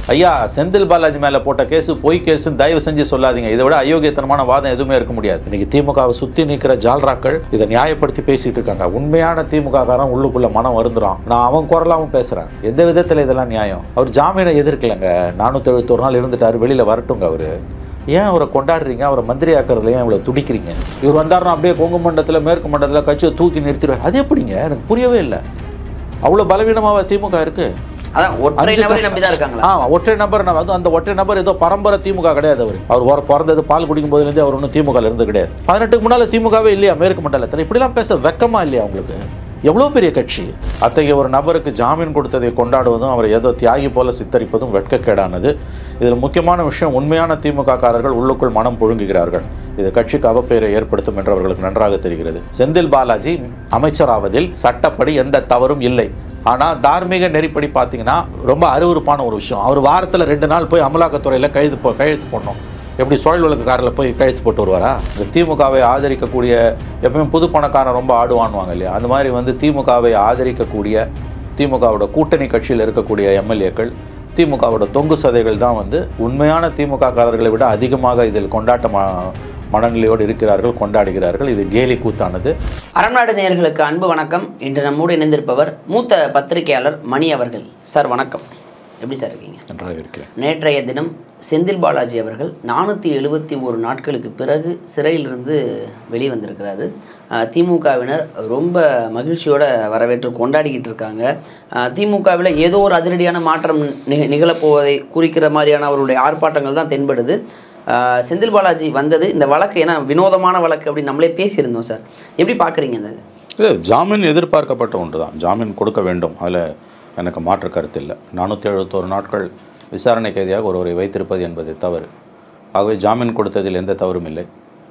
ஐயா செந்தில் பாலாஜி மேலே போட்ட கேஸு பொய் கேஸுன்னு தயவு செஞ்சு சொல்லாதீங்க இதை விட அயோக்கியத்தனமான வாதம் எதுவுமே இருக்க முடியாது இன்னைக்கு திமுகவை சுற்றி நிற்கிற ஜால்ராக்கள் இதை நியாயப்படுத்தி பேசிட்டு இருக்காங்க உண்மையான திமுக காரன் உள்ளுக்குள்ள மனம் வருந்துறான் நான் அவன் குரலாவும் பேசுகிறேன் எந்த விதத்தில் இதெல்லாம் நியாயம் அவர் ஜாமீனை எதிர்க்கலைங்க நானூற்றி எழுபத்தொரு நாள் இருந்துட்டாரு வெளியில் வரட்டுங்க அவர் ஏன் அவரை கொண்டாடுறீங்க அவரை மந்திரி ஆக்கிறதுல ஏன் இவ்வளோ துடிக்கிறீங்க இவர் வந்தாருன்னா அப்படியே கொங்கு மண்டலத்தில் மேற்கு மண்டலத்தில் கட்சியை தூக்கி நிறுத்திடுவார் அது எப்படிங்க எனக்கு புரியவே இல்லை அவ்வளோ பலவீனமாக திமுக இருக்குது அதான் ஒற்றை அஞ்சு நபரை க- நம்பி தான் இருக்காங்களா ஆ ஒற்றை நபர் நான் வந்து அந்த ஒற்றை நபர் ஏதோ பரம்பரை திமுக கிடையாது அவர் அவர் வர- பிறந்தது பால் குடிக்கும் போதுலேருந்தே அவர் ஒன்றும் திமுக இருந்து கிடையாது பதினெட்டுக்கு முன்னால் திமுகவே இல்லையா மேற்கு மண்டலத்தில் இப்படிலாம் பேச வெக்கமா இல்லையா உங்களுக்கு எவ்வளோ பெரிய கட்சி அத்தகைய ஒரு நபருக்கு ஜாமீன் கொடுத்ததை கொண்டாடுவதும் அவரை ஏதோ தியாகி போல சித்தரிப்பதும் வெட்கக்கேடானது இதில் முக்கியமான விஷயம் உண்மையான திமுக காரர்கள் உள்ளுக்குள் மனம் புழுங்குகிறார்கள் இது கட்சிக்கு அவப்பெயரை ஏற்படுத்தும் என்று அவர்களுக்கு நன்றாக தெரிகிறது செந்தில் பாலாஜி அமைச்சராவதில் சட்டப்படி எந்த தவறும் இல்லை ஆனால் தார்மீக நெறிப்படி பார்த்தீங்கன்னா ரொம்ப அருவருப்பான ஒரு விஷயம் அவர் வாரத்தில் ரெண்டு நாள் போய் அமலாக்கத்துறையில் கைது போ கையெழுத்து போடணும் எப்படி சுழல் வழக்குக்காரில் போய் கையெழுத்து போட்டு வருவாரா இந்த திமுகவை ஆதரிக்கக்கூடிய எப்பவுமே புது பணக்காரன் ரொம்ப ஆடுவான்வாங்க இல்லையா அந்த மாதிரி வந்து திமுகவை ஆதரிக்கக்கூடிய திமுகவோட கூட்டணி கட்சியில் இருக்கக்கூடிய எம்எல்ஏக்கள் திமுகவோட தொங்கு சதைகள் தான் வந்து உண்மையான திமுக காரர்களை விட அதிகமாக இதில் கொண்டாட்ட ம- மனநிலையோடு இருக்கிறார்கள் கொண்டாடுகிறார்கள் இது கேலி கூத்தானது அரண்நாடு நேயர்களுக்கு அன்பு வணக்கம் இன்று நம்மோடு இணைந்திருப்பவர் மூத்த பத்திரிகையாளர் மணி அவர்கள் சார் வணக்கம் எப்படி சார் இருக்கீங்க நன்றாக இருக்கிறேன் நேற்றைய தினம் செந்தில் பாலாஜி அவர்கள் நானூற்றி எழுபத்தி ஒரு நாட்களுக்கு பிறகு சிறையிலிருந்து வெளிவந்திருக்கிறாரு அஹ், திமுகவினர் ரொம்ப மகிழ்ச்சியோட வரவேற்று கொண்டாடிக்கிட்டு இருக்காங்க அஹ், திமுகவில் ஏதோ ஒரு அதிரடியான மாற்றம் நி நிகழப்போவதை குறிக்கிற மாதிரியான அவருடைய ஆர்ப்பாட்டங்கள் தான் தென்படுது அஹ், செந்தில் பாலாஜி வந்தது இந்த வழக்கு ஏன்னா வினோதமான வழக்கு அப்படின்னு நம்மளே பேசியிருந்தோம் சார் எப்படி பார்க்குறீங்க இந்த இல்லை ஜாமீன் எதிர்பார்க்கப்பட்ட ஒன்று தான் ஜாமீன் கொடுக்க வேண்டும் அதில் எனக்கு மாற்று கருத்து இல்லை நானூற்றி எழுபத்தோரு நாட்கள் விசாரணை கைதியாக ஒருவரை வைத்திருப்பது என்பது தவறு ஆகவே ஜாமீன் கொடுத்ததில் எந்த தவறும் இல்லை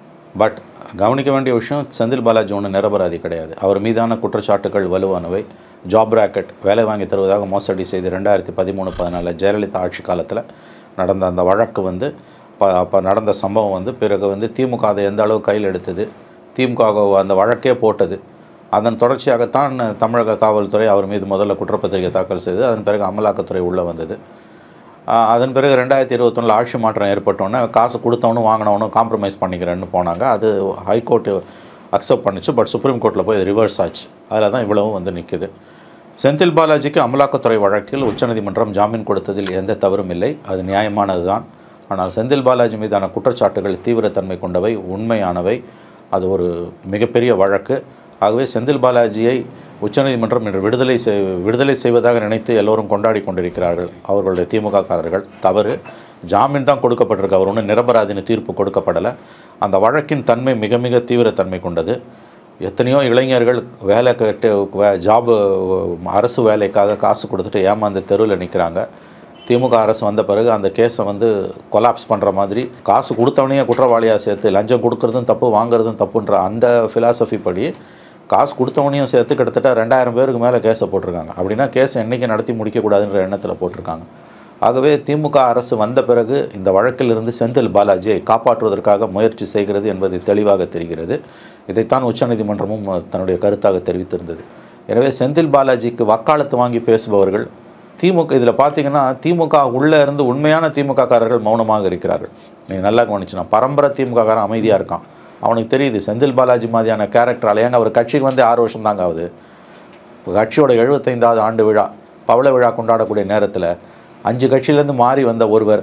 பட் கவனிக்க வேண்டிய விஷயம் செந்தில் பாலாஜி ஒன்றும் நிரபராதி கிடையாது அவர் மீதான குற்றச்சாட்டுகள் வலுவானவை ஜாப் ராக்கெட் வேலை வாங்கி தருவதாக மோசடி செய்து ரெண்டாயிரத்தி பதிமூணு பதினாலில் ஜெயலலிதா ஆட்சி காலத்தில் நடந்த அந்த வழக்கு வந்து ப அப்போ நடந்த சம்பவம் வந்து பிறகு வந்து திமுக அதை எந்த அளவு கையில் எடுத்தது திமுக அந்த வழக்கே போட்டது அதன் தொடர்ச்சியாகத்தான் தமிழக காவல்துறை அவர் மீது முதல்ல குற்றப்பத்திரிகை தாக்கல் செய்து அதன் பிறகு அமலாக்கத்துறை உள்ளே வந்தது ஆஹ் அதன் பிறகு ரெண்டாயிரத்தி இருபத்தொன்னில் ஆட்சி மாற்றம் ஏற்பட்டோன்னே காசு கொடுத்தவனும் வாங்கினவனும் காம்ப்ரமைஸ் பண்ணிக்கிறேன்னு போனாங்க அது ஹைகோர்ட்டு அக்செப்ட் பண்ணுச்சு பட் சுப்ரீம் கோர்ட்டில் போய் ரிவர்ஸ் ஆச்சு அதில் தான் இவ்வளவும் வந்து நிற்குது செந்தில் பாலாஜிக்கு அமலாக்கத்துறை வழக்கில் உச்சநீதிமன்றம் ஜாமீன் கொடுத்ததில் எந்த தவறும் இல்லை அது நியாயமானது தான் ஆனால் செந்தில் பாலாஜி மீதான குற்றச்சாட்டுகள் தீவிரத்தன்மை கொண்டவை உண்மையானவை அது ஒரு மிகப்பெரிய வழக்கு ஆகவே செந்தில் பாலாஜியை உச்சநீதிமன்றம் இன்று விடுதலை செய் விடுதலை செய்வதாக நினைத்து எல்லோரும் கொண்டாடி கொண்டிருக்கிறார்கள் அவர்களுடைய திமுக காரர்கள் தவறு ஜாமீன் தான் கொடுக்கப்பட்டிருக்கு அவர் ஒன்றும் நிரபராதின்னு தீர்ப்பு கொடுக்கப்படலை அந்த வழக்கின் தன்மை மிக மிக தீவிரத்தன்மை கொண்டது எத்தனையோ இளைஞர்கள் வேலை கேட்டு ஜாபு அரசு வேலைக்காக காசு கொடுத்துட்டு ஏமாந்து தெருவில் நிற்கிறாங்க திமுக அரசு வந்த பிறகு அந்த கேஸை வந்து கொலாப்ஸ் பண்ணுற மாதிரி காசு கொடுத்தவனையே குற்றவாளியாக சேர்த்து லஞ்சம் கொடுக்கறதும் தப்பு வாங்குறதும் தப்புன்ற அந்த ஃபிலாசபி படி காசு கொடுத்தவனையும் சேர்த்து கிட்டத்தட்ட ரெண்டாயிரம் பேருக்கு மேலே கேஸை போட்டிருக்காங்க அப்படின்னா கேஸ் என்றைக்கு நடத்தி முடிக்கக்கூடாதுன்ற எண்ணத்தில் போட்டிருக்காங்க ஆகவே திமுக அரசு வந்த பிறகு இந்த வழக்கிலிருந்து செந்தில் பாலாஜியை காப்பாற்றுவதற்காக முயற்சி செய்கிறது என்பது தெளிவாக தெரிகிறது இதைத்தான் உச்சநீதிமன்றமும் தன்னுடைய கருத்தாக தெரிவித்திருந்தது எனவே செந்தில் பாலாஜிக்கு வக்காலத்து வாங்கி பேசுபவர்கள் திமுக இதில் பார்த்தீங்கன்னா திமுக உள்ளே இருந்து உண்மையான திமுக காரர்கள் மௌனமாக இருக்கிறார்கள் நீங்கள் நல்லா கவனிச்சுனா பரம்பரை திமுக காரன் அமைதியாக இருக்கான் அவனுக்கு தெரியுது செந்தில் பாலாஜி மாதிரியான கேரக்டரால் ஏங்க அவர் கட்சிக்கு வந்து ஆறு வருஷம் தாங்க ஆகுது இப்போ கட்சியோட எழுபத்தைந்தாவது ஆண்டு விழா பவள விழா கொண்டாடக்கூடிய நேரத்தில் அஞ்சு கட்சியிலேருந்து மாறி வந்த ஒருவர்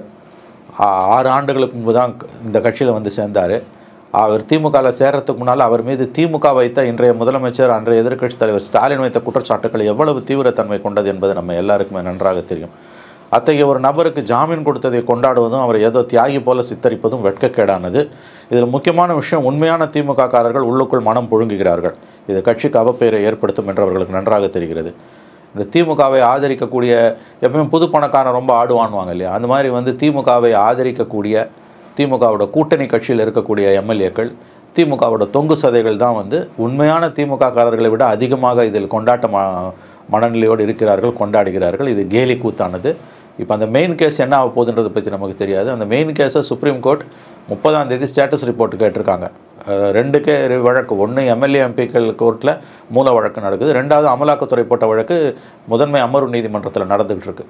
ஆ- ஆறு ஆண்டுகளுக்கு முன்பு தான் இந்த கட்சியில் வந்து சேர்ந்தார் அவர் திமுகவில் சேர்றதுக்கு முன்னால் அவர் மீது திமுக வைத்த இன்றைய முதலமைச்சர் அன்றைய எதிர்க்கட்சித் தலைவர் ஸ்டாலின் வைத்த குற்றச்சாட்டுகள் எவ்வளவு தீவிரத்தன்மை கொண்டது என்பது நம்ம எல்லாருக்குமே நன்றாக தெரியும் அத்தகைய ஒரு நபருக்கு ஜாமீன் கொடுத்ததை கொண்டாடுவதும் அவரை ஏதோ தியாகி போல சித்தரிப்பதும் வெட்கக்கேடானது இதில் முக்கியமான விஷயம் உண்மையான திமுக காரர்கள் உள்ளுக்குள் மனம் புழுங்குகிறார்கள் இது கட்சிக்கு அவப்பெயரை ஏற்படுத்தும் என்று அவர்களுக்கு நன்றாக தெரிகிறது இந்த திமுகவை ஆதரிக்கக்கூடிய எப்பவுமே புது பணக்காரன் ரொம்ப ஆடுவான்வாங்க இல்லையா அந்த மாதிரி வந்து திமுகவை ஆதரிக்கக்கூடிய திமுகவோட கூட்டணி கட்சியில் இருக்கக்கூடிய எம்எல்ஏக்கள் திமுகவோட தொங்கு சதைகள் தான் வந்து உண்மையான திமுக காரர்களை விட அதிகமாக இதில் கொண்டாட்ட ம மனநிலையோடு இருக்கிறார்கள் கொண்டாடுகிறார்கள் இது கேலி கூத்தானது இப்போ அந்த மெயின் கேஸ் என்ன ஆக போகுதுன்றதை பற்றி நமக்கு தெரியாது அந்த மெயின் கேஸை சுப்ரீம் கோர்ட் முப்பதாம் தேதி ஸ்டேட்டஸ் ரிப்போர்ட் கேட்டிருக்காங்க அஹ் ரெண்டுக்கே இரு வழக்கு ஒன்று எம்எல்ஏ எம்பிக்கள் கோர்ட்டில் மூல வழக்கு நடக்குது ரெண்டாவது அமலாக்கத்துறை போட்ட வழக்கு முதன்மை அமர்வு நீதிமன்றத்தில் நடந்துகிட்டு இருக்கு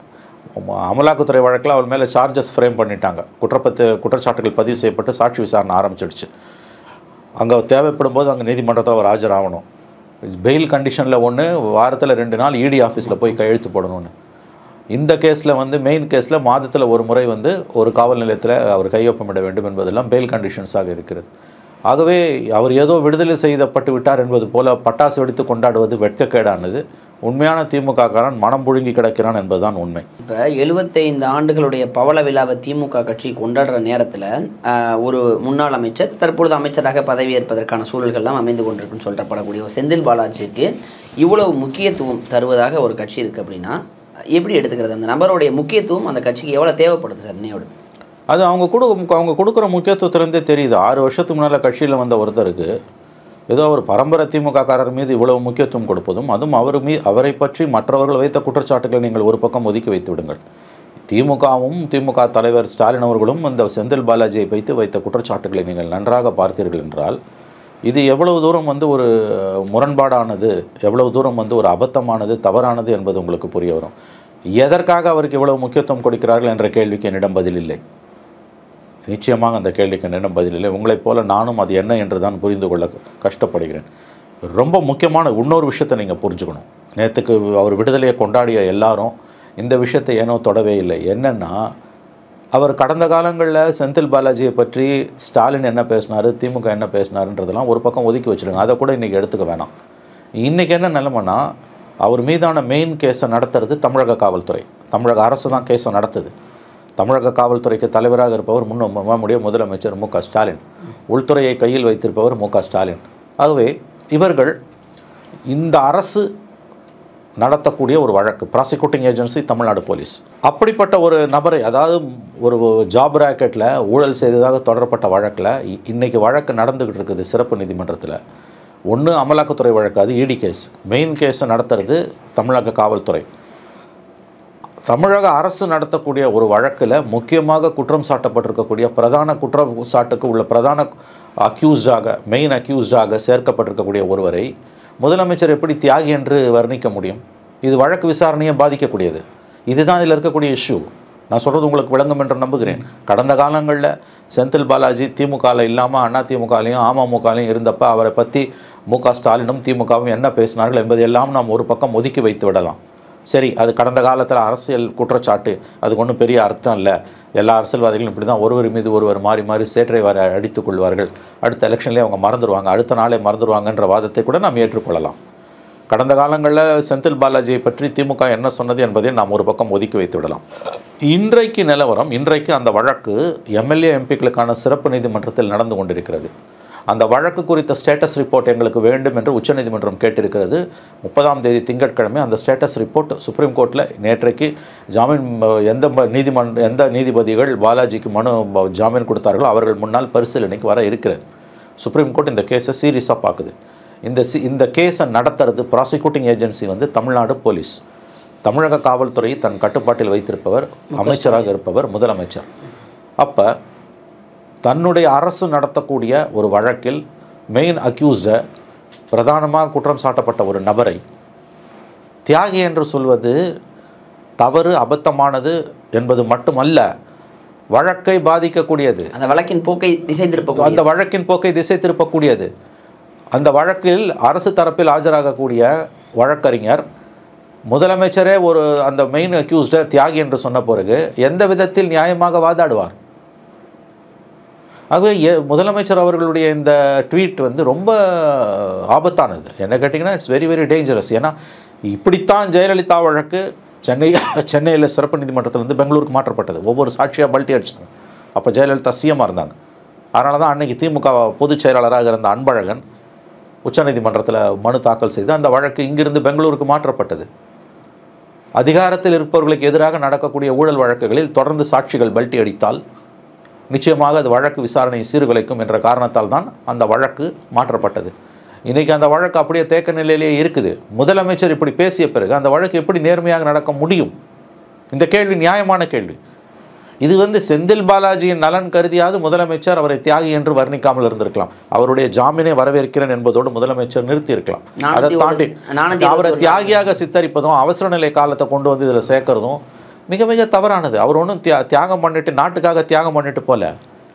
அம- அமலாக்கத்துறை வழக்கில் அவர் மேலே சார்ஜஸ் ஃப்ரேம் பண்ணிட்டாங்க குற்றப்பத்து குற்றச்சாட்டுகள் பதிவு செய்யப்பட்டு சாட்சி விசாரணை ஆரம்பிச்சிடுச்சு அங்கே தேவைப்படும் போது அங்கே நீதிமன்றத்தில் அவர் ஆஜராகணும் பெயில் கண்டிஷனில் ஒன்று வாரத்தில் ரெண்டு நாள் இடி ஆஃபீஸில் போய் கையெழுத்து போடணும்னு இந்த கேஸில் வந்து மெயின் கேஸில் மாதத்தில் ஒரு முறை வந்து ஒரு காவல் நிலையத்தில் அவர் கையொப்பமிட வேண்டும் என்பதெல்லாம் பெயில் கண்டிஷன்ஸாக இருக்கிறது ஆகவே அவர் ஏதோ விடுதலை செய்யப்பட்டு விட்டார் என்பது போல பட்டாசு வெடித்து கொண்டாடுவது வெட்கக்கேடானது உண்மையான திமுக காரன் மனம் புழுங்கி கிடக்கிறான் என்பதுதான் உண்மை இப்போ எழுபத்தைந்து ஆண்டுகளுடைய பவள விழாவை திமுக கட்சி கொண்டாடுற நேரத்தில் ஒரு முன்னாள் அமைச்சர் தற்பொழுது அமைச்சராக பதவியேற்பதற்கான சூழல்கள்லாம் அமைந்து கொண்டிருக்குன்னு சொல்லப்படக்கூடிய ஒரு செந்தில் பாலாஜிக்கு இவ்வளவு முக்கியத்துவம் தருவதாக ஒரு கட்சி இருக்குது அப்படின்னா எப்படி எடுத்துக்கிறது அந்த நபருடைய முக்கியத்துவம் அந்த கட்சிக்கு எவ்வளோ தேவைப்படுது சார் இன்னையோடு அது அவங்க கொடு அவங்க கொடுக்குற முக்கியத்துவத்திலேருந்தே தெரியுது ஆறு வருஷத்துக்கு முன்னால் கட்சியில் வந்த ஒருத்தருக்கு ஏதோ அவர் பரம்பரை திமுககாரர் மீது இவ்வளவு முக்கியத்துவம் கொடுப்பதும் அதுவும் அவர் மீ அவரை பற்றி மற்றவர்கள் வைத்த குற்றச்சாட்டுகளை நீங்கள் ஒரு பக்கம் ஒதுக்கி வைத்து விடுங்கள் திமுகவும் திமுக தலைவர் ஸ்டாலின் அவர்களும் இந்த செந்தில் பாலாஜியை வைத்து வைத்த குற்றச்சாட்டுகளை நீங்கள் நன்றாக பார்த்தீர்கள் என்றால் இது எவ்வளவு தூரம் வந்து ஒரு முரண்பாடானது எவ்வளவு தூரம் வந்து ஒரு அபத்தமானது தவறானது என்பது உங்களுக்கு புரிய வரும் எதற்காக அவருக்கு இவ்வளவு முக்கியத்துவம் கொடுக்கிறார்கள் என்ற கேள்விக்கு என்னிடம் பதில் இல்லை நிச்சயமாக அந்த கேள்விக்கு என்னிடம் பதில் இல்லை உங்களைப் போல நானும் அது என்ன என்று தான் புரிந்து கொள்ள கஷ்டப்படுகிறேன் ரொம்ப முக்கியமான இன்னொரு விஷயத்தை நீங்கள் புரிஞ்சுக்கணும் நேற்றுக்கு அவர் விடுதலையை கொண்டாடிய எல்லாரும் இந்த விஷயத்தை ஏனோ தொடவே இல்லை என்னென்னா அவர் கடந்த காலங்களில் செந்தில் பாலாஜியை பற்றி ஸ்டாலின் என்ன பேசினார் திமுக என்ன பேசினாருன்றதெல்லாம் ஒரு பக்கம் ஒதுக்கி வச்சுருங்க அதை கூட இன்றைக்கி எடுத்துக்க வேணாம் இன்றைக்கி என்ன நிலைமைன்னா அவர் மீதான மெயின் கேஸை நடத்துறது தமிழக காவல்துறை தமிழக அரசு தான் கேஸை நடத்துது தமிழக காவல்துறைக்கு தலைவராக இருப்பவர் முன்ன நம்முடைய முதலமைச்சர் மு க ஸ்டாலின் உள்துறையை கையில் வைத்திருப்பவர் மு க ஸ்டாலின் ஆகவே இவர்கள் இந்த அரசு நடத்தக்கூடிய ஒரு வழக்கு ப்ராசிக்யூட்டிங் ஏஜென்சி தமிழ்நாடு போலீஸ் அப்படிப்பட்ட ஒரு நபரை அதாவது ஒரு ஜாப் ராக்கெட்டில் ஊழல் செய்ததாக தொடரப்பட்ட வழக்கில் இ- இன்னைக்கு வழக்கு நடந்துக்கிட்டு இருக்குது சிறப்பு நீதிமன்றத்தில் ஒன்று அமலாக்கத்துறை வழக்கு அது இடி கேஸ் மெயின் கேஸை நடத்துறது தமிழக காவல்துறை தமிழக அரசு நடத்தக்கூடிய ஒரு வழக்கில் முக்கியமாக குற்றம் சாட்டப்பட்டிருக்கக்கூடிய பிரதான குற்றம் சாட்டுக்கு உள்ள பிரதான அக்யூஸ்டாக மெயின் அக்யூஸ்டாக சேர்க்கப்பட்டிருக்கக்கூடிய ஒருவரை முதலமைச்சர் எப்படி தியாகி என்று வர்ணிக்க முடியும் இது வழக்கு விசாரணையை பாதிக்கக்கூடியது இதுதான் இதில் இருக்கக்கூடிய இஷ்யூ நான் சொல்கிறது உங்களுக்கு விளங்கும் என்று நம்புகிறேன் கடந்த காலங்களில் செந்தில் பாலாஜி திமுகவில் இல்லாமல் அண்ணா திமுகலையும் அமமுகலையும் இருந்தப்ப அவரை பற்றி மு க ஸ்டாலினும் திமுகவும் என்ன பேசினார்கள் என்பதையெல்லாம் நாம் ஒரு பக்கம் ஒதுக்கி வைத்து விடலாம் சரி அது கடந்த காலத்தில் அரசியல் குற்றச்சாட்டு அதுக்கு ஒன்றும் பெரிய அர்த்தம் இல்லை எல்லா அரசியல்வாதிகளும் இப்படி தான் ஒருவர் மீது ஒருவர் மாறி மாறி சேற்றை வர அடித்துக் கொள்வார்கள் அடுத்த எலெக்ஷன்லேயே அவங்க மறந்துடுவாங்க அடுத்த நாளே மறந்துடுவாங்கன்ற வாதத்தை கூட நாம் ஏற்றுக்கொள்ளலாம் கடந்த காலங்களில் செந்தில் பாலாஜியை பற்றி திமுக என்ன சொன்னது என்பதை நாம் ஒரு பக்கம் ஒதுக்கி வைத்து விடலாம் இன்றைக்கு நிலவரம் இன்றைக்கு அந்த வழக்கு எம்எல்ஏ எம்பிக்களுக்கான சிறப்பு நீதிமன்றத்தில் நடந்து கொண்டிருக்கிறது அந்த வழக்கு குறித்த ஸ்டேட்டஸ் ரிப்போர்ட் எங்களுக்கு வேண்டும் என்று உச்சநீதிமன்றம் கேட்டிருக்கிறது முப்பதாம் தேதி திங்கட்கிழமை அந்த ஸ்டேட்டஸ் ரிப்போர்ட் சுப்ரீம் கோர்ட்டில் நேற்றைக்கு ஜாமீன் அஹ், எந்த ம- நீதிமன்ற எந்த நீதிபதிகள் பாலாஜிக்கு மனு ப- ஜாமீன் கொடுத்தார்களோ அவர்கள் முன்னால் பரிசீலனைக்கு வர இருக்கிறது சுப்ரீம் கோர்ட் இந்த கேஸை சீரியஸாக பார்க்குது இந்த சி இந்த கேஸை நடத்துறது ப்ராசிக்யூட்டிங் ஏஜென்சி வந்து தமிழ்நாடு போலீஸ் தமிழக காவல்துறை தன் கட்டுப்பாட்டில் வைத்திருப்பவர் அமைச்சராக இருப்பவர் முதலமைச்சர் அப்போ தன்னுடைய அரசு நடத்தக்கூடிய ஒரு வழக்கில் மெயின் அக்யூஸ்டை பிரதானமாக குற்றம் சாட்டப்பட்ட ஒரு நபரை தியாகி என்று சொல்வது தவறு அபத்தமானது என்பது மட்டுமல்ல வழக்கை பாதிக்கக்கூடியது அந்த வழக்கின் போக்கை திசை திருப்ப அந்த வழக்கின் போக்கை திசை திருப்பக்கூடியது அந்த வழக்கில் அரசு தரப்பில் ஆஜராகக்கூடிய வழக்கறிஞர் முதலமைச்சரே ஒரு அந்த மெயின் அக்யூஸ்டை தியாகி என்று சொன்ன பிறகு எந்த விதத்தில் நியாயமாக வாதாடுவார் ஆகவே எ- முதலமைச்சர் அவர்களுடைய இந்த ட்வீட் வந்து ரொம்ப ஆபத்தானது என்ன கேட்டிங்கன்னா இட்ஸ் வெரி வெரி டேஞ்சரஸ் ஏன்னா இப்படித்தான் ஜெயலலிதா வழக்கு சென்னை சென்னையில் சிறப்பு நீதிமன்றத்திலிருந்து பெங்களூருக்கு மாற்றப்பட்டது ஒவ்வொரு சாட்சியாக பல்ட்டி அடிச்சாங்க அப்போ ஜெயலலிதா சிஎம்மாக இருந்தாங்க அதனால தான் அன்னைக்கு திமுக பொதுச் செயலாளராக இருந்த அன்பழகன் உச்சநீதிமன்றத்தில் மனு தாக்கல் செய்து அந்த வழக்கு இங்கிருந்து பெங்களூருக்கு மாற்றப்பட்டது அதிகாரத்தில் இருப்பவர்களுக்கு எதிராக நடக்கக்கூடிய ஊழல் வழக்குகளில் தொடர்ந்து சாட்சிகள் பல்ட்டி அடித்தால் நிச்சயமாக அது வழக்கு விசாரணையை சீர்குலைக்கும் என்ற காரணத்தால் தான் அந்த வழக்கு மாற்றப்பட்டது இன்றைக்கி அந்த வழக்கு அப்படியே தேக்க நிலையிலேயே இருக்குது முதலமைச்சர் இப்படி பேசிய பிறகு அந்த வழக்கு எப்படி நேர்மையாக நடக்க முடியும் இந்த கேள்வி நியாயமான கேள்வி இது வந்து செந்தில் பாலாஜியின் நலன் கருதியாவது முதலமைச்சர் அவரை தியாகி என்று வர்ணிக்காமல் இருந்திருக்கலாம் அவருடைய ஜாமீனை வரவேற்கிறேன் என்பதோடு முதலமைச்சர் நிறுத்தி இருக்கலாம் அதை நானூத்தி தாண்டி ஒரு- நானூத்தி அவரை இருபத்தி ஒரு தியாகியாக சித்தரிப்பதும் அவசர நிலை காலத்தை கொண்டு வந்து இதில் சேர்க்கறதும் மிக மிக தவறானது அவர் ஒன்றும் தியா தியாகம் பண்ணிட்டு நாட்டுக்காக தியாகம் பண்ணிட்டு போல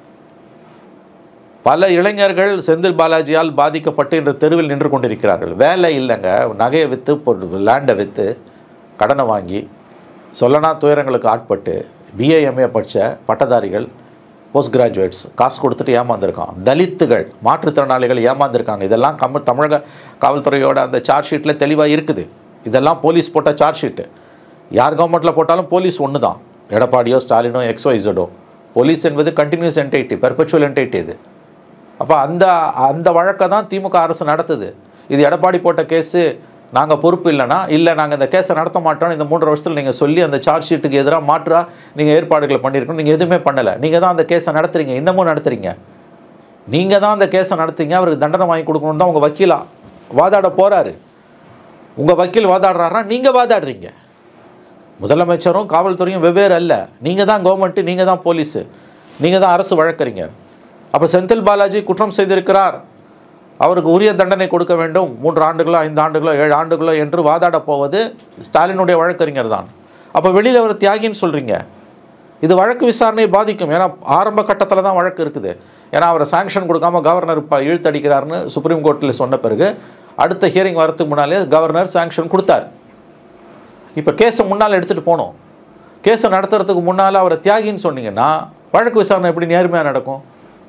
பல இளைஞர்கள் செந்தில் பாலாஜியால் பாதிக்கப்பட்டு இன்று தெருவில் நின்று கொண்டிருக்கிறார்கள் வேலை இல்லைங்க நகையை விற்று லேண்டை விற்று கடனை வாங்கி சொல்லனா துயரங்களுக்கு ஆட்பட்டு பிஏஎம்ஏ படித்த பட்டதாரிகள் போஸ்ட் கிராஜுவேட்ஸ் காசு கொடுத்துட்டு ஏமாந்துருக்கான் தலித்துகள் மாற்றுத்திறனாளிகள் ஏமாந்துருக்காங்க இதெல்லாம் கம்ம தமிழக காவல்துறையோட அந்த சார்ஜ் ஷீட்டில் தெளிவாக இருக்குது இதெல்லாம் போலீஸ் போட்ட சார்ஜ் ஷீட்டு யார் கவர்மெண்ட்டில் போட்டாலும் போலீஸ் ஒன்று தான் எடப்பாடியோ ஸ்டாலினோ எக்ஸ்ஒய்சடோ போலீஸ் என்பது கண்டினியூஸ் என்டைட்டி பெர்பச்சுவல் என்டைட்டி இது அப்போ அந்த அந்த வழக்கை தான் திமுக அரசு நடத்துது இது எடப்பாடி போட்ட கேஸு நாங்கள் பொறுப்பு இல்லைன்னா இல்லை நாங்கள் இந்த கேஸை நடத்த மாட்டோம் இந்த மூன்று வருஷத்தில் நீங்கள் சொல்லி அந்த சார்ஜ் ஷீட்டுக்கு எதிராக மாற்றா நீங்கள் ஏற்பாடுகளை பண்ணியிருக்கணும் நீங்கள் எதுவுமே பண்ணலை நீங்கள் தான் அந்த கேஸை நடத்துறீங்க இன்னமும் நடத்துறீங்க நீங்கள் தான் அந்த கேஸை நடத்துங்க அவருக்கு தண்டனை வாங்கி கொடுக்கணும்னு தான் உங்கள் வக்கீலா வாதாட போகிறாரு உங்கள் வக்கீல் வாதாடுறாருன்னா நீங்கள் வாதாடுறீங்க முதலமைச்சரும் காவல்துறையும் வெவ்வேறு அல்ல நீங்கள் தான் கவர்மெண்ட்டு நீங்கள் தான் போலீஸு நீங்கள் தான் அரசு வழக்கறிஞர் அப்போ செந்தில் பாலாஜி குற்றம் செய்திருக்கிறார் அவருக்கு உரிய தண்டனை கொடுக்க வேண்டும் மூன்று ஆண்டுகளோ ஐந்து ஆண்டுகளோ ஏழு ஆண்டுகளோ என்று வாதாட போவது ஸ்டாலினுடைய வழக்கறிஞர் தான் அப்போ வெளியில் அவர் தியாகின்னு சொல்கிறீங்க இது வழக்கு விசாரணையை பாதிக்கும் ஏன்னா ஆரம்ப கட்டத்தில் தான் வழக்கு இருக்குது ஏன்னா அவரை சாங்ஷன் கொடுக்காம கவர்னர் இப்போ இழுத்தடிக்கிறாருன்னு சுப்ரீம் கோர்ட்டில் சொன்ன பிறகு அடுத்த ஹியரிங் வரதுக்கு முன்னாலே கவர்னர் சாங்ஷன் கொடுத்தார் இப்போ கேஸை முன்னால் எடுத்துகிட்டு போகணும் கேஸை நடத்துறதுக்கு முன்னால் அவரை தியாகின்னு சொன்னீங்கன்னா வழக்கு விசாரணை எப்படி நேர்மையாக நடக்கும்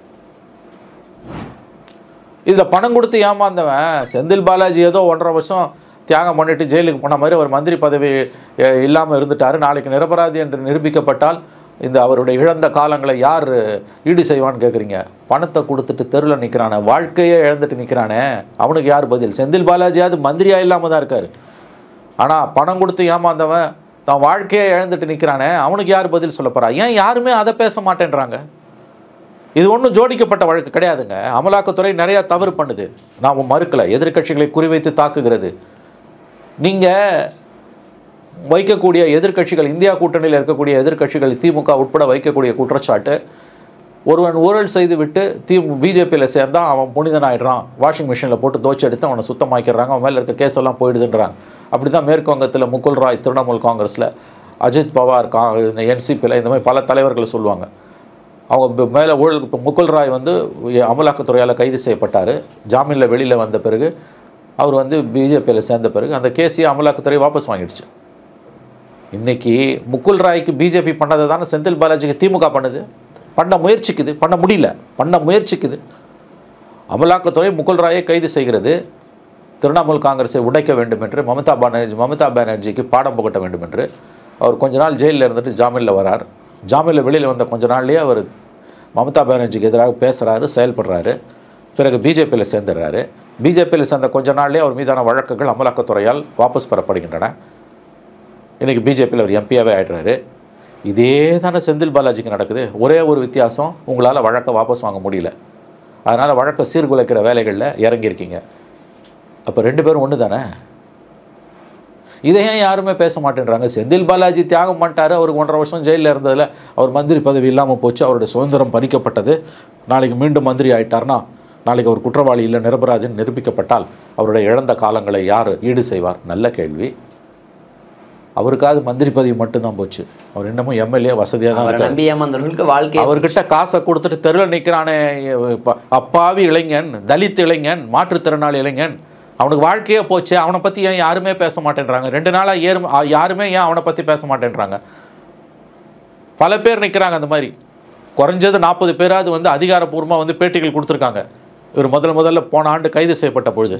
இதில் பணம் கொடுத்து ஏமாந்தவன் செந்தில் பாலாஜி ஏதோ ஒன்றரை வருஷம் தியாகம் பண்ணிட்டு ஜெயிலுக்கு போன மாதிரி அவர் மந்திரி பதவி இல்லாமல் இருந்துட்டார் நாளைக்கு நிரபராதி என்று நிரூபிக்கப்பட்டால் இந்த அவருடைய இழந்த காலங்களை யார் ஈடு செய்வான்னு கேட்குறீங்க பணத்தை கொடுத்துட்டு தெருவில் நிற்கிறானே வாழ்க்கையே இழந்துட்டு நிற்கிறானே அவனுக்கு யார் பதில் செந்தில் பாலாஜியாவது மந்திரியாக இல்லாமல் தான் இருக்கார் ஆனால் பணம் கொடுத்து ஏமாந்தவன் தான் வாழ்க்கையே இழந்துட்டு நிற்கிறானே அவனுக்கு யார் பதில் சொல்ல போறா ஏன் யாருமே அதை பேச மாட்டேன்றாங்க இது ஒன்றும் ஜோடிக்கப்பட்ட வழக்கு கிடையாதுங்க அமலாக்கத்துறை நிறைய தவறு பண்ணுது நாம் மறுக்கலை எதிர்க்கட்சிகளை குறிவைத்து தாக்குகிறது நீங்கள் வைக்கக்கூடிய எதிர்க்கட்சிகள் இந்தியா கூட்டணியில் இருக்கக்கூடிய எதிர்க்கட்சிகள் திமுக உட்பட வைக்கக்கூடிய குற்றச்சாட்டு ஒருவன் ஊழல் செய்து விட்டு தி பிஜேபியில் சேர்ந்தா அவன் புனிதனாயிடுறான் வாஷிங் மிஷினில் போட்டு தோச்சு எடுத்து அவனை சுத்தமாக்கிடுறாங்க அவன் மேலே இருக்க கேஸ் எல்லாம் போயிடுதுன்றாங்க அப்படி தான் மேற்கு வங்கத்தில் முகுல் ராய் திரிணாமுல் காங்கிரஸில் அஜித் பவார் கா என்சிபியில் இந்த மாதிரி பல தலைவர்கள் சொல்லுவாங்க அவங்க மேலே ஊழல் இப்போ முகுல் ராய் வந்து அமலாக்கத்துறையால் கைது செய்யப்பட்டார் ஜாமீனில் வெளியில் வந்த பிறகு அவர் வந்து பிஜேபியில் சேர்ந்த பிறகு அந்த கேஸையே அமலாக்கத்துறை வாபஸ் வாங்கிடுச்சு இன்னைக்கு முகுல் ராய்க்கு பிஜேபி பண்ணதை தானே செந்தில் பாலாஜிக்கு திமுக பண்ணுது பண்ண முயற்சிக்குது பண்ண முடியல பண்ண முயற்சிக்குது அமலாக்கத்துறை முகுல் ராயை கைது செய்கிறது திரிணாமுல் காங்கிரஸை உடைக்க வேண்டும் என்று மமதா பானர்ஜி மமதா பானர்ஜிக்கு பாடம் புகட்ட வேண்டும் என்று அவர் கொஞ்ச நாள் ஜெயிலில் இருந்துட்டு ஜாமீனில் வரார் ஜாமீனில் வெளியில் வந்த கொஞ்ச நாள்லேயே அவர் மமதா பானர்ஜிக்கு எதிராக பேசுகிறாரு செயல்படுறாரு பிறகு பிஜேபியில் சேர்ந்துடுறாரு பிஜேபியில் சேர்ந்த கொஞ்ச நாள்லேயே அவர் மீதான வழக்குகள் அமலாக்கத்துறையால் வாபஸ் பெறப்படுகின்றன இன்றைக்கி பிஜேபியில் அவர் எம்பியாகவே ஆயிடுறாரு இதே தானே செந்தில் பாலாஜிக்கு நடக்குது ஒரே ஒரு வித்தியாசம் உங்களால் வழக்கை வாபஸ் வாங்க முடியல அதனால் வழக்கை சீர்குலைக்கிற வேலைகளில் இறங்கியிருக்கீங்க அப்போ ரெண்டு பேரும் ஒன்று தானே இதை ஏன் யாருமே பேச மாட்டேன்றாங்க செந்தில் பாலாஜி தியாகம் பண்ணிட்டாரு அவருக்கு ஒன்றரை வருஷம் ஜெயிலில் இருந்ததில் அவர் மந்திரி பதவி இல்லாமல் போச்சு அவருடைய சுதந்திரம் பறிக்கப்பட்டது நாளைக்கு மீண்டும் மந்திரி ஆயிட்டார்னா நாளைக்கு அவர் குற்றவாளி இல்லை நிரபராதின்னு நிரூபிக்கப்பட்டால் அவருடைய இழந்த காலங்களை யார் ஈடு செய்வார் நல்ல கேள்வி அவருக்காவது மந்திரி பதவி மட்டும்தான் போச்சு அவர் இன்னமும் எம்எல்ஏ வசதியாக தான் அவரை இருக்காரு நம்பி ஏமாந்தவர்களுக்கு வாழ்க்கை அவர்கிட்ட காசை கொடுத்துட்டு தெருவில் நிற்கிறானே ப- அப்பாவி இளைஞன் தலித் இளைஞன் மாற்றுத்திறனாளி இளைஞன் அவனுக்கு வாழ்க்கையே போச்சு அவனை பற்றி ஏன் யாருமே பேச மாட்டேன்றாங்க ரெண்டு நாளாக ஏறு ஆ, யாருமே ஏன் அவனை பற்றி பேச மாட்டேன்றாங்க பல பேர் நிற்கிறாங்க அந்த மாதிரி குறைஞ்சது நாற்பது பேராவது வந்து அதிகாரப்பூர்வமாக வந்து பேட்டிகள் கொடுத்துருக்காங்க இவர் முதல்ல முதல்ல போன ஆண்டு கைது செய்யப்பட்ட பொழுது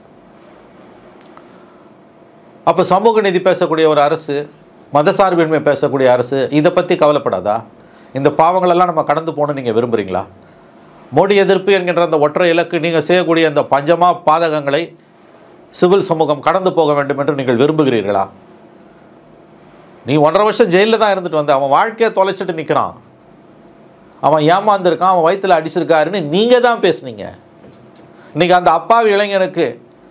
அப்போ சமூக நீதி பேசக்கூடிய ஒரு அரசு மதசார்பின்மை பேசக்கூடிய அரசு இதை பற்றி கவலைப்படாதா இந்த பாவங்களெல்லாம் நம்ம கடந்து போகணும்னு நீங்கள் விரும்புகிறீங்களா மோடி எதிர்ப்பு என்கின்ற அந்த ஒற்றை இலக்கு நீங்கள் செய்யக்கூடிய அந்த பஞ்சமா பாதகங்களை சிவில் சமூகம் கடந்து போக வேண்டும் என்று நீங்கள் விரும்புகிறீர்களா நீ ஒன்றரை வருஷம் ஜெயிலில் தான் இருந்துட்டு வந்த அவன் வாழ்க்கையை தொலைச்சிட்டு நிற்கிறான் அவன் ஏமாந்துருக்கான் அவன் வயித்துல அடிச்சிருக்காருன்னு நீங்கள் தான் பேசுனீங்க இன்னைக்கு அந்த அப்பாவி இளைஞனுக்கு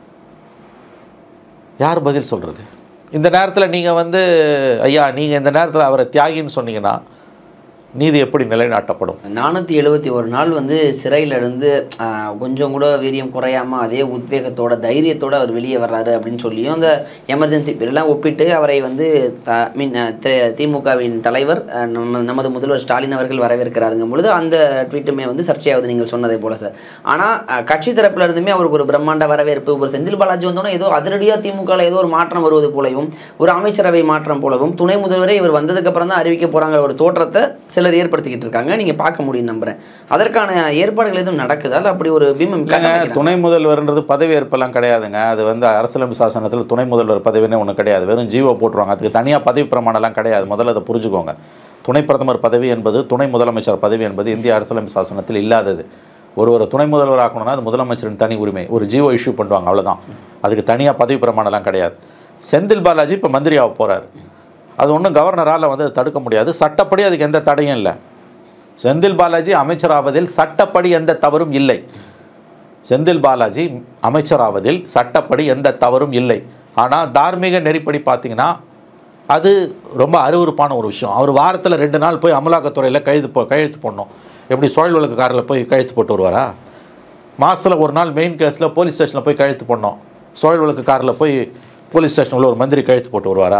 யார் பதில் சொல்கிறது இந்த நேரத்தில் நீங்கள் வந்து ஐயா நீங்கள் இந்த நேரத்தில் அவரை தியாகின்னு சொன்னீங்கன்னா நீதி எப்படி நிலைநாட்டப்படும் நானூற்றி எழுபத்தி ஒரு நாள் வந்து சிறையில இருந்து ஆஹ், கொஞ்சம் கூட வீரியம் குறையாம அதே உத்வேகத்தோட தைரியத்தோட அவர் வெளியே வர்றாரு அப்படின்னு சொல்லியும் அந்த எமர்ஜென்சி பீரியட்லாம் ஒப்பிட்டு அவரை வந்து த மீன் திமுகவின் தலைவர் ஆஹ், நம்ம நமது முதல்வர் ஸ்டாலின் அவர்கள் வரவேற்கிறாருங்கும் பொழுது அந்த ட்வீட்டுமே வந்து சர்ச்சையாகுது நீங்கள் சொன்னதை போல சார் ஆனால் கட்சி தரப்புல இருந்துமே அவருக்கு ஒரு பிரம்மாண்ட வரவேற்பு ஒரு செந்தில் பாலாஜி வந்தோன்னே ஏதோ அதிரடியாக திமுகவில் ஏதோ ஒரு மாற்றம் வருவது போலவும் ஒரு அமைச்சரவை மாற்றம் போலவும் துணை முதல்வரே இவர் வந்ததுக்கு அப்புறம் தான் அறிவிக்க போறாங்கிற ஒரு தோற்றத்தை சிலர் ஏற்படுத்திக்கிட்டு இருக்காங்க நீங்க பார்க்க முடியும் நம்புறேன் அதற்கான ஏற்பாடுகள் எதுவும் நடக்குதா இல்ல அப்படி ஒரு பிம்பம் இல்லைங்க கட்டமைக்கிறாங்களா? துணை முதல்வர்ன்றது பதவி ஏற்பெல்லாம் கிடையாதுங்க அது வந்து அரசியலமைப்பு சாசனத்தில் துணை முதல்வர் பதவினே ஒன்று கிடையாது வெறும் ஜீவோ போட்டுருவாங்க அதுக்கு தனியாக பதவி பிரமாணம்லாம் கிடையாது முதல்ல அதை புரிஞ்சுக்கோங்க துணை பிரதமர் பதவி என்பது துணை முதலமைச்சர் பதவி என்பது இந்திய அரசியலமைப்பு சாசனத்தில் இல்லாதது ஒரு ஒரு துணை முதல்வர் ஆக்கணும்னா அது முதலமைச்சரின் தனி உரிமை ஒரு ஜீவோ இஷ்யூ பண்ணுவாங்க அவ்வளவுதான் அதுக்கு தனியாக பதவி பிரமாணம்லாம் கிடையாது செந்தில் பாலாஜி இப்போ மந்திரியாக போறாரு அது ஒன்றும் கவர்னரால் வந்து அதை தடுக்க முடியாது சட்டப்படி அதுக்கு எந்த தடையும் இல்லை செந்தில் பாலாஜி அமைச்சராவதில் சட்டப்படி எந்த தவறும் இல்லை செந்தில் பாலாஜி அமைச்சராவதில் சட்டப்படி எந்த தவறும் இல்லை ஆனால் தார்மீக நெறிப்படி பார்த்தீங்கன்னா அது ரொம்ப அருவருப்பான ஒரு விஷயம் அவர் வாரத்தில் ரெண்டு நாள் போய் அமலாக்கத்துறையில் கைது போ கையெழுத்து போடணும் எப்படி சுழல் வழக்குக்காரில் போய் கையெழுத்து போட்டு வருவாரா மாதத்தில் ஒரு நாள் மெயின் கேஸில் போலீஸ் ஸ்டேஷனில் போய் கையெழுத்து போடணும் சுழல் வழக்குக்காரில் போய் போலீஸ் ஸ்டேஷனில் ஒரு மந்திரி கையெழுத்து போட்டு வருவாரா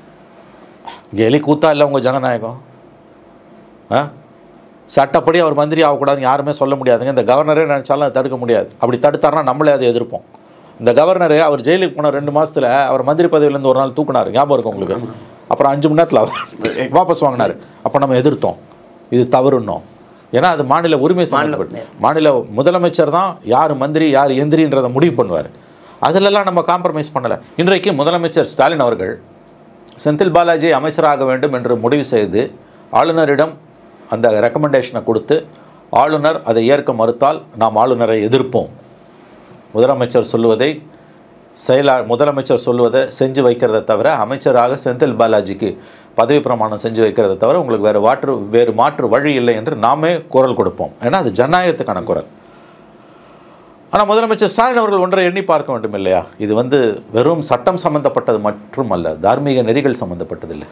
இங்கே எலி கூத்தா இல்லை உங்கள் ஜனநாயகம் ஆ சட்டப்படி அவர் மந்திரி ஆகக்கூடாதுன்னு யாருமே சொல்ல முடியாதுங்க இந்த கவர்னரே நினச்சாலும் அதை தடுக்க முடியாது அப்படி தடுத்தாருன்னா நம்மளே அதை எதிர்ப்போம் இந்த கவர்னரு அவர் ஜெயிலுக்கு போன ரெண்டு மாசத்துல அவர் மந்திரி பதவியிலேருந்து ஒரு நாள் தூக்குனாரு ஞாபகம் இருக்கும் உங்களுக்கு அப்புறம் அஞ்சு மணி நேரத்தில் அவர் வாபஸ் வாங்கினார் அப்போ நம்ம எதிர்த்தோம் இது தவறுன்னோம் ஏன்னா அது மாநில உரிமை சம்பந்தப்பட்டு மாநில முதலமைச்சர் தான் யார் மந்திரி யார் எந்திரின்றதை முடிவு பண்ணுவார் அதிலெல்லாம் நம்ம காம்ப்ரமைஸ் பண்ணலை இன்றைக்கு முதலமைச்சர் ஸ்டாலின் அவர்கள் செந்தில் பாலாஜி அமைச்சராக வேண்டும் என்று முடிவு செய்து ஆளுநரிடம் அந்த ரெக்கமெண்டேஷனை கொடுத்து ஆளுநர் அதை ஏற்க மறுத்தால் நாம் ஆளுநரை எதிர்ப்போம் முதலமைச்சர் சொல்லுவதை செயலா முதலமைச்சர் சொல்லுவதை செஞ்சு வைக்கிறதை தவிர அமைச்சராக செந்தில் பாலாஜிக்கு பதவி பிரமாணம் செஞ்சு வைக்கிறதை தவிர உங்களுக்கு வேறு மாற்று வேறு மாற்று வழி இல்லை என்று நாமே குரல் கொடுப்போம் ஏன்னா அது ஜனநாயகத்துக்கான குரல் ஆனால் முதலமைச்சர் ஸ்டாலின் அவர்கள் ஒன்றை எண்ணி பார்க்க வேண்டும் இல்லையா இது வந்து வெறும் சட்டம் சம்பந்தப்பட்டது மற்றும் அல்ல தார்மீக நெறிகள் சம்பந்தப்பட்டதில்லை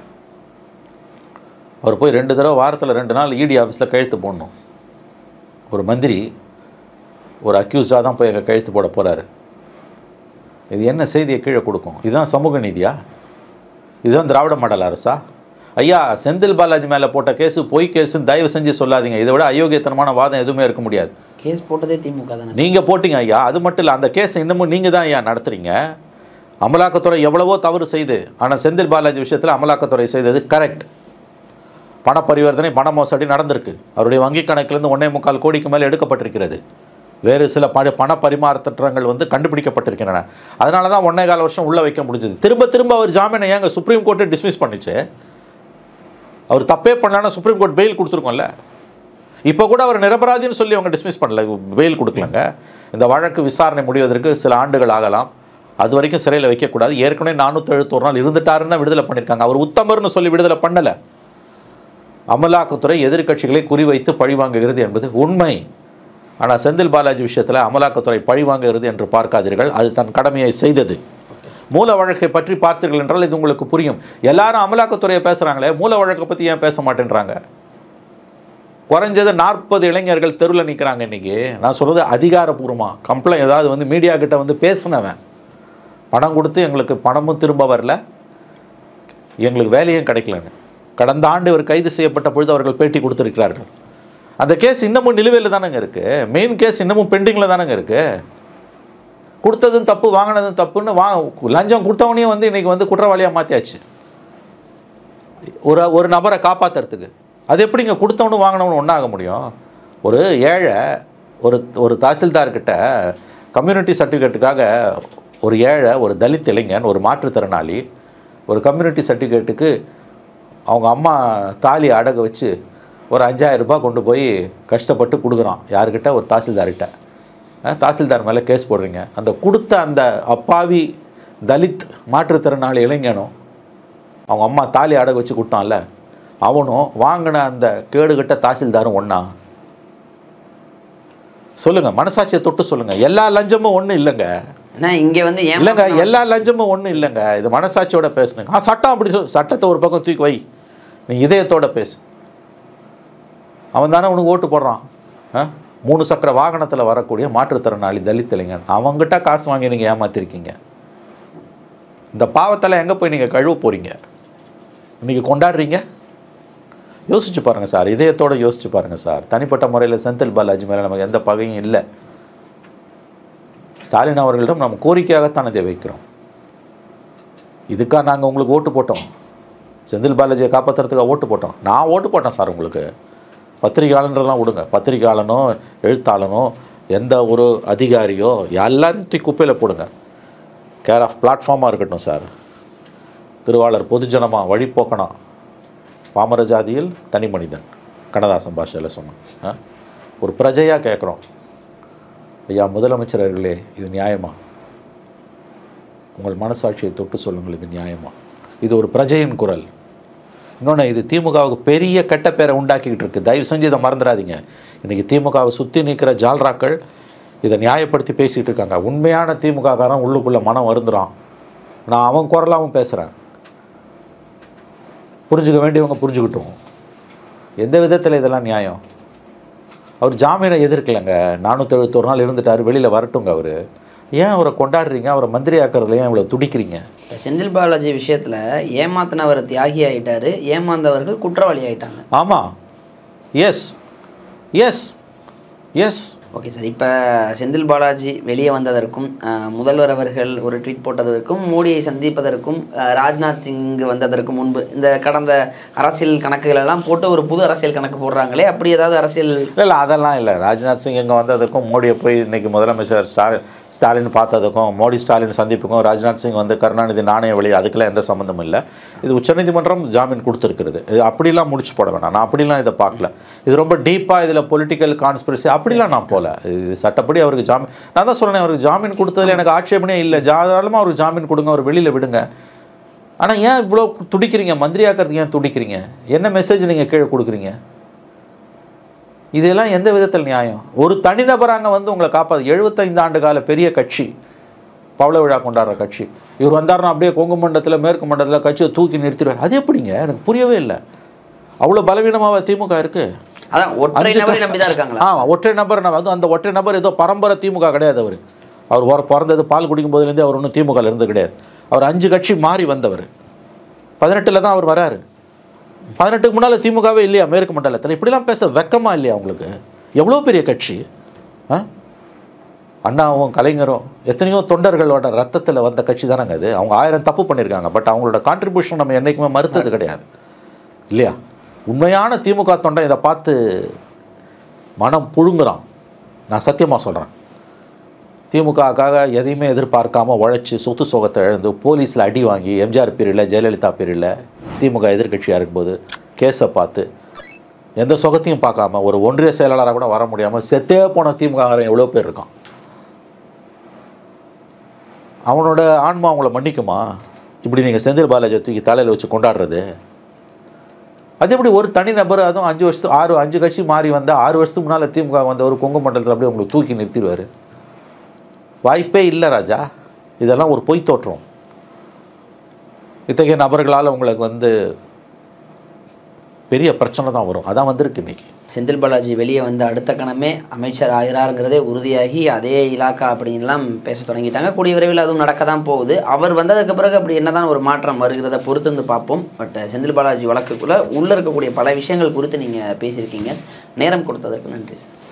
அவர் போய் ரெண்டு தடவை வாரத்தில் ரெண்டு நாள் இடி ஆஃபீஸில் கழுத்து போடணும் ஒரு மந்திரி ஒரு அக்யூஸ்டாக தான் போய் அங்கே கழுத்து போட போகிறாரு இது என்ன செய்தியை கீழே கொடுக்கும் இதுதான் சமூக நீதியா இதுதான் திராவிட மாடல் அரசா ஐயா செந்தில் பாலாஜி மேலே போட்ட கேஸு பொய் கேஸுன்னு தயவு செஞ்சு சொல்லாதீங்க இதை விட அயோக்கியத்தனமான வாதம் எதுவுமே இருக்க முடியாது கேஸ் போட்டதே திமுக தானே சார். நீங்கள் போட்டீங்க ஐயா அது மட்டும் இல்லை அந்த கேஸை இன்னமும் நீங்கள் தான் ஐயா நடத்துறீங்க அமலாக்கத்துறை எவ்வளவோ தவறு செய்து ஆனால் செந்தில் பாலாஜி விஷயத்தில் அமலாக்கத்துறை செய்தது கரெக்ட் பண பரிவர்த்தனை பண மோசடி நடந்திருக்கு அவருடைய வங்கி கணக்கிலிருந்து ஒன்றே முக்கால் கோடிக்கு மேலே எடுக்கப்பட்டிருக்கிறது வேறு சில பண பண பரிமாற்றங்கள் வந்து கண்டுபிடிக்கப்பட்டிருக்கின்றன அதனால தான் ஒன்றே கால வருஷம் உள்ளே வைக்க முடிஞ்சது திரும்ப திரும்ப அவர் ஜாமீனை ஏங்க சுப்ரீம் கோர்ட்டே டிஸ்மிஸ் பண்ணிச்சு அவர் தப்பே பண்ணலன்னா சுப்ரீம் கோர்ட் பெயில் கொடுத்துருக்கோம்ல இப்போ கூட அவர் நிரபராதின்னு சொல்லி அவங்க டிஸ்மிஸ் பண்ணல பெயில் கொடுக்கலங்க இந்த வழக்கு விசாரணை முடிவதற்கு சில ஆண்டுகள் ஆகலாம் அது வரைக்கும் சிறையில் வைக்கக்கூடாது ஏற்கனவே நானூற்றி எழுபத்தோரு நாள் இருந்துட்டாருன்னு தான் விடுதலை பண்ணியிருக்காங்க அவர் உத்தமர்னு சொல்லி விடுதலை பண்ணலை அமலாக்கத்துறை எதிர்க்கட்சிகளை குறிவைத்து பழிவாங்குகிறது என்பது உண்மை ஆனால் செந்தில் பாலாஜி விஷயத்தில் அமலாக்கத்துறை பழிவாங்குகிறது என்று பார்க்காதீர்கள் அது தன் கடமையை செய்தது மூல வழக்கை பற்றி பார்த்தீர்கள் என்றால் இது உங்களுக்கு புரியும் எல்லாரும் அமலாக்கத்துறையை பேசுகிறாங்களே மூல வழக்கை பற்றி ஏன் பேச மாட்டேன்றாங்க குறைஞ்சது நாற்பது இளைஞர்கள் தெருவில் நிற்கிறாங்க இன்னைக்கு நான் சொல்கிறது அதிகாரப்பூர்வமாக கம்ப்ளைண்ட் ஏதாவது வந்து மீடியா கிட்ட வந்து பேசினவன் பணம் கொடுத்து எங்களுக்கு பணமும் திரும்ப வரல எங்களுக்கு வேலையும் கிடைக்கலன்னு கடந்த ஆண்டு இவர் கைது செய்யப்பட்ட பொழுது அவர்கள் பேட்டி கொடுத்திருக்கிறார்கள் அந்த கேஸ் இன்னமும் நிலுவையில் தானங்க இருக்குது மெயின் கேஸ் இன்னமும் பெண்டிங்கில் தானங்க இருக்குது கொடுத்ததும் தப்பு வாங்கினதும் தப்புன்னு வா லஞ்சம் கொடுத்தவனையும் வந்து இன்றைக்கி வந்து குற்றவாளியாக மாற்றியாச்சு ஒரு ஒரு நபரை காப்பாற்றுறதுக்கு அது எப்படிங்க கொடுத்தவனும் வாங்கினவனு ஒன்றாக முடியும் ஒரு ஏழை ஒரு ஒரு தாசில்தார்கிட்ட கம்யூனிட்டி சர்டிஃபிகேட்டுக்காக ஒரு ஏழை ஒரு தலித் இளைஞன் ஒரு மாற்றுத்திறனாளி ஒரு கம்யூனிட்டி சர்டிஃபிகேட்டுக்கு அவங்க அம்மா தாலி அடகு வச்சு ஒரு அஞ்சாயிரம் ரூபாய் கொண்டு போய் கஷ்டப்பட்டு கொடுக்குறான் யாருக்கிட்ட ஒரு தாசில்தார்கிட்ட அஹ், தாசில்தார் மேலே கேஸ் போடுறீங்க அந்த கொடுத்த அந்த அப்பாவி தலித் மாற்றுத்திறனாளி இளைஞனும் அவங்க அம்மா தாலி அடகு வச்சு கொடுத்தான்ல அவனும் வாங்கின அந்த கேடுகட்ட தாசில்தாரும் ஒண்ணா சொல்லுங்க மனசாட்சியை தொட்டு சொல்லுங்க எல்லா லஞ்சமும் ஒன்றும் இல்லைங்க ஏன்னா இங்க வந்து இல்லைங்க ஏமாற்றம் எல்லா லஞ்சமும் ஒன்றும் இல்லைங்க இது மனசாட்சியோட பேசுனுங்க ஆ சட்டம் அப்படி சொல் சட்டத்தை ஒரு பக்கம் தூக்கி வை நீ இதயத்தோட பேசு அவன் தானே உனக்கு ஓட்டு போடுறான் ஆ? மூணு சக்கர வாகனத்தில் வரக்கூடிய மாற்றுத்திறனாளி தலித் இளைஞன் அவங்ககிட்ட காசு வாங்கி நீங்கள் ஏமாத்திருக்கீங்க இந்த பாவத்தில் எங்கே போய் நீங்கள் கழுவ போகிறீங்க இன்னைக்கு கொண்டாடுறீங்க யோசிச்சு பாருங்கள் சார் இதயத்தோட யோசிச்சு பாருங்கள் சார் தனிப்பட்ட முறையில் செந்தில் பாலாஜி மேலே நமக்கு எந்த பகையும் இல்லை ஸ்டாலின் அவர்களிடம் நம்ம கோரிக்கையாகத்தான் இதை வைக்கிறோம் இதுக்காக நாங்கள் உங்களுக்கு ஓட்டு போட்டோம் செந்தில் பாலாஜியை காப்பாற்றுறதுக்காக ஓட்டு போட்டோம் நான் ஓட்டு போட்டேன் சார் உங்களுக்கு பத்திரிகையாளன்றதெல்லாம் விடுங்க பத்திரிகையாளனோ எழுத்தாளனோ எந்த ஒரு அதிகாரியோ எல்லாரையும் தூக்கி குப்பையில் போடுங்க கேர் ஆஃப் பிளாட்ஃபார்மாக இருக்கட்டும் சார் திருவாளர் பொதுஜனமா வழிபோக்கனா பாமர ஜாதியில் தனி மனிதன் கண்ணதாசன் பாஷையில் சொன்னோம் ஆ? ஒரு பிரஜையாக கேட்குறோம் ஐயா முதலமைச்சர் அவர்களே இது நியாயமா உங்கள் மனசாட்சியை தொட்டு சொல்லுங்கள் இது நியாயமா இது ஒரு பிரஜையின் குரல் இன்னொன்று இது திமுகவுக்கு பெரிய கெட்ட பேரை உண்டாக்கிக்கிட்டு இருக்கு தயவு செஞ்சு இதை மறந்துடாதீங்க இன்றைக்கி திமுகவை சுற்றி நிற்கிற ஜால்ராக்கள் இதை நியாயப்படுத்தி பேசிகிட்டு இருக்காங்க உண்மையான திமுககாரன் உள்ளுக்குள்ளே மனம் வருந்துறான் நான் அவன் குரலாகவும் பேசுகிறேன் புரிஞ்சுக்க வேண்டியவங்க புரிஞ்சுக்கிட்டோம் எந்த விதத்தில் இதெல்லாம் நியாயம் அவர் ஜாமீனை எதிர்க்கலைங்க நானூற்றி எழுபத்தோரு நாள் இருந்துட்டார் வெளியில் வரட்டுங்க அவர் ஏன் அவரை கொண்டாடுறீங்க அவரை மந்திரி ஆக்கிறதுல ஏன் இவ்வளோ துடிக்கிறீங்க இப்ப செந்தில் பாலாஜி விஷயத்துல ஏமாத்தினவர் தியாகி ஆயிட்டாரு ஏமாந்தவர்கள் குற்றவாளி ஆயிட்டாங்க ஆமாம் yes yes yes okay sir இப்போ செந்தில் பாலாஜி வெளியே வந்ததற்கும் அஹ், முதல்வர் அவர்கள் ஒரு ட்வீட் போட்டதற்கும் மோடியை சந்திப்பதற்கும் அஹ், ராஜ்நாத் சிங் வந்ததற்கு முன்பு இந்த கடந்த அரசியல் கணக்குகள் எல்லாம் போட்டு ஒரு புது அரசியல் கணக்கு போடுறாங்களே அப்படி ஏதாவது அரசியல் இல்லை இல்லை அதெல்லாம் இல்லை ராஜ்நாத் சிங் இங்கே வந்ததுக்கும் மோடியை போய் இன்னைக்கு முதலமைச்சர் ஸ்டாலின் ஸ்டாலின் பார்த்ததுக்கும் மோடி ஸ்டாலின் சந்திப்புக்கும் ராஜ்நாத் சிங் வந்து கருணாநிதி நாணய வழி அதுக்கெல்லாம் எந்த சம்மந்தமும் இல்லை இது உச்சநீதிமன்றம் ஜாமீன் கொடுத்துருக்கிறது இது அப்படிலாம் முடிச்சு போட வேணாம் நான் அப்படிலாம் இதை பார்க்கல இது ரொம்ப டீப்பாக இதில் பொலிட்டிக்கல் கான்ஸ்பிரசி அப்படிலாம் நான் போகல இது சட்டப்படி அவருக்கு ஜாமீன் நான் தான் சொன்னேன் அவருக்கு ஜாமீன் கொடுத்ததுல எனக்கு ஆட்சேபனே இல்லை தாராளமாக அவருக்கு ஜாமீன் கொடுங்க அவர் வெளியில் விடுங்க ஆனால் ஏன் இவ்வளோ துடிக்கிறீங்க மந்திரி ஆக்கிறதுக்கு ஏன் துடிக்கிறீங்க என்ன மெசேஜ் நீங்கள் கீழே கொடுக்குறீங்க இதெல்லாம் எந்த விதத்தில் நியாயம் ஒரு தனிநபர் அங்கே வந்து உங்களை காப்பாது எழுபத்தைந்து ஆண்டு கால பெரிய கட்சி பவள விழா கொண்டாடுற கட்சி இவர் வந்தாருன்னா அப்படியே கொங்கு மண்டலத்தில் மேற்கு மண்டலத்தில் கட்சியை தூக்கி நிறுத்திடுவார் அது எப்படிங்க எனக்கு புரியவே இல்லை அவ்வளோ பலவீனமாக திமுக இருக்குது அதான் ஒற்றை அஞ்சு நபரை நம்பி தான் இருக்காங்களா ஆ ஒற்றை நபர் நான் வந்து அந்த ஒற்றை நபர் ஏதோ பரம்பரை திமுக கிடையாது அவர் அவர் வர பிறந்தது பால் குடிக்கும் போதுலேருந்தே அவர் ஒன்றும் திமுகவில் இருந்து கிடையாது அவர் அஞ்சு கட்சி மாறி வந்தவர் பதினெட்டில் தான் அவர் வராரு பதினெட்டுக்கு முன்னால் திமுகவே இல்லையா மேற்கு மண்டலத்தில் இப்படிலாம் பேச வெக்கமா இல்லையா உங்களுக்கு எவ்வளோ பெரிய கட்சி ஆ அண்ணாவும் கலைஞரும் எத்தனையோ தொண்டர்களோட ரத்தத்தில் வந்த கட்சி தானங்க அது அவங்க ஆயிரம் தப்பு பண்ணியிருக்காங்க பட் அவங்களோட கான்ட்ரிபியூஷன் நம்ம என்றைக்குமே மறுத்தது கிடையாது இல்லையா உண்மையான திமுக தொண்டை இதை பார்த்து மனம் புழுங்குறான் நான் சத்தியமாக சொல்கிறேன் திமுகவுக்காக எதையுமே எதிர்பார்க்காம உழைச்சி சொத்து சுகத்தை இழந்து போலீஸில் அடி வாங்கி எம்ஜிஆர் பீரியடில் ஜெயலலிதா பீரியடில் திமுக எதிர்க்கட்சியாக இருக்கும்போது கேஸை பார்த்து எந்த சுகத்தையும் பார்க்காம ஒரு ஒன்றிய செயலாளராக கூட வர முடியாமல் செத்தே போன திமுக எவ்வளோ பேர் இருக்கான் அவனோட ஆன்மா அவங்கள மன்னிக்குமா இப்படி நீங்கள் செந்தில் பாலாஜியை தூக்கி தலையில் வச்சு கொண்டாடுறது அது எப்படி ஒரு தனி நபர் அதுவும் அஞ்சு வருஷத்து ஆறு அஞ்சு கட்சி மாறி வந்தால் ஆறு வருஷத்துக்கு முன்னால் திமுக வந்த ஒரு கொங்கு மண்டலத்தில் அப்படியே உங்களுக்கு தூக்கி நிறுத்திடுவார் வாய்ப்பே இல்லை ராஜா இதெல்லாம் ஒரு பொய் தோற்றம் இத்தகைய நபர்களால் உங்களுக்கு வந்து பெரிய பிரச்சனை தான் வரும் அதான் வந்திருக்கு இன்னைக்கு செந்தில் பாலாஜி வெளியே வந்த அடுத்த கணமே அமைச்சர் ஆகிறாருங்கிறதே உறுதியாகி அதே இலாக்கா அப்படின்லாம் பேச தொடங்கிட்டாங்க கூடிய விரைவில் அதுவும் நடக்க தான் போகுது அவர் வந்ததுக்கு பிறகு அப்படி என்னதான் ஒரு மாற்றம் வருகிறத பொறுத்து வந்து பார்ப்போம் பட் செந்தில் பாலாஜி வழக்குக்குள்ளே உள்ளே இருக்கக்கூடிய பல விஷயங்கள் குறித்து நீங்கள் பேசியிருக்கீங்க நேரம் கொடுத்ததற்கு நன்றி சார்